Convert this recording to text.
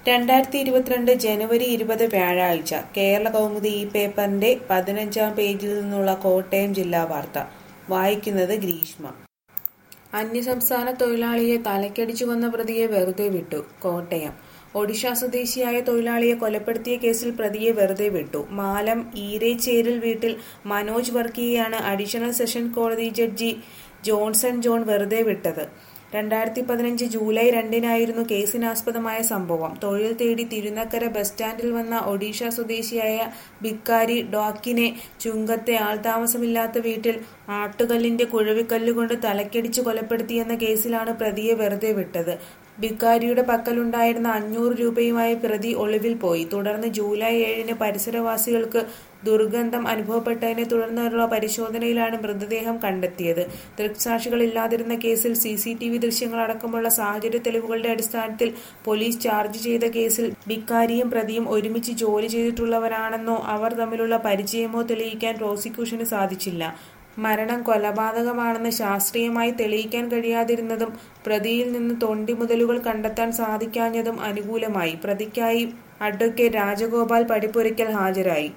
രണ്ടായിരത്തി ഇരുപത്തിരണ്ട് ജനുവരി ഇരുപത് വ്യാഴാഴ്ച കേരള കൗമുദി ഈ പേപ്പറിന്റെ പതിനഞ്ചാം പേജിൽ നിന്നുള്ള കോട്ടയം ജില്ലാ വാർത്ത വായിക്കുന്നത് ഗ്രീഷ്മ അന്യസംസ്ഥാന തൊഴിലാളിയെ തലക്കടിച്ചു കൊന്ന പ്രതിയെ വെറുതെ വിട്ടു കോട്ടയം ഒഡീഷ സ്വദേശിയായ തൊഴിലാളിയെ കൊലപ്പെടുത്തിയ കേസിൽ പ്രതിയെ വെറുതെ വിട്ടു മാലം ഈരേച്ചേരിൽ വീട്ടിൽ മനോജ് വർക്കിയെയാണ് അഡീഷണൽ സെഷൻ കോടതി ജഡ്ജി ജോൺസൺ ജോൺ വെറുതെ വിട്ടത് രണ്ടായിരത്തി പതിനഞ്ച് ജൂലൈ രണ്ടിനായിരുന്നു കേസിനാസ്പദമായ സംഭവം തൊഴിൽ തേടി തിരുനക്കര ബസ് സ്റ്റാൻഡിൽ വന്ന ഒഡീഷ സ്വദേശിയായ ബിക്കാരി ഡോക്കിനെ ചുങ്കത്തെ ആൾതാമസമില്ലാത്ത വീട്ടിൽ ആട്ടുകല്ലിന്റെ കുഴവിക്കല്ലുകൊണ്ട് തലക്കടിച്ച് കൊലപ്പെടുത്തിയെന്ന കേസിലാണ് പ്രതിയെ വെറുതെ വിട്ടത് ബിക്കാരിയുടെ പക്കലുണ്ടായിരുന്ന അഞ്ഞൂറ് രൂപയുമായി പ്രതി ഒളിവിൽ പോയി തുടർന്ന് ജൂലൈ ഏഴിന് പരിസരവാസികൾക്ക് ദുർഗന്ധം അനുഭവപ്പെട്ടതിനെ തുടർന്നുള്ള പരിശോധനയിലാണ് മൃതദേഹം കണ്ടെത്തിയത് ദൃക്സാക്ഷികളില്ലാതിരുന്ന കേസിൽ സി സി ടി വി ദൃശ്യങ്ങളടക്കമുള്ള സാഹചര്യ തെളിവുകളുടെ അടിസ്ഥാനത്തിൽ പോലീസ് ചാർജ് ചെയ്ത കേസിൽ ബിക്കാരിയും പ്രതിയും ഒരുമിച്ച് ജോലി ചെയ്തിട്ടുള്ളവരാണെന്നോ അവർ തമ്മിലുള്ള പരിചയമോ തെളിയിക്കാൻ പ്രോസിക്യൂഷന് സാധിച്ചില്ല മരണം കൊലപാതകമാണെന്ന് ശാസ്ത്രീയമായി തെളിയിക്കാൻ കഴിയാതിരുന്നതും പ്രതിയിൽ നിന്ന് തൊണ്ടി മുതലുകൾ കണ്ടെത്താൻ സാധിക്കാഞ്ഞതും അനുകൂലമായി പ്രതിക്കായി അഡ്വക്കേറ്റ് രാജഗോപാൽ പടിപ്പുരയ്ക്കൽ ഹാജരായി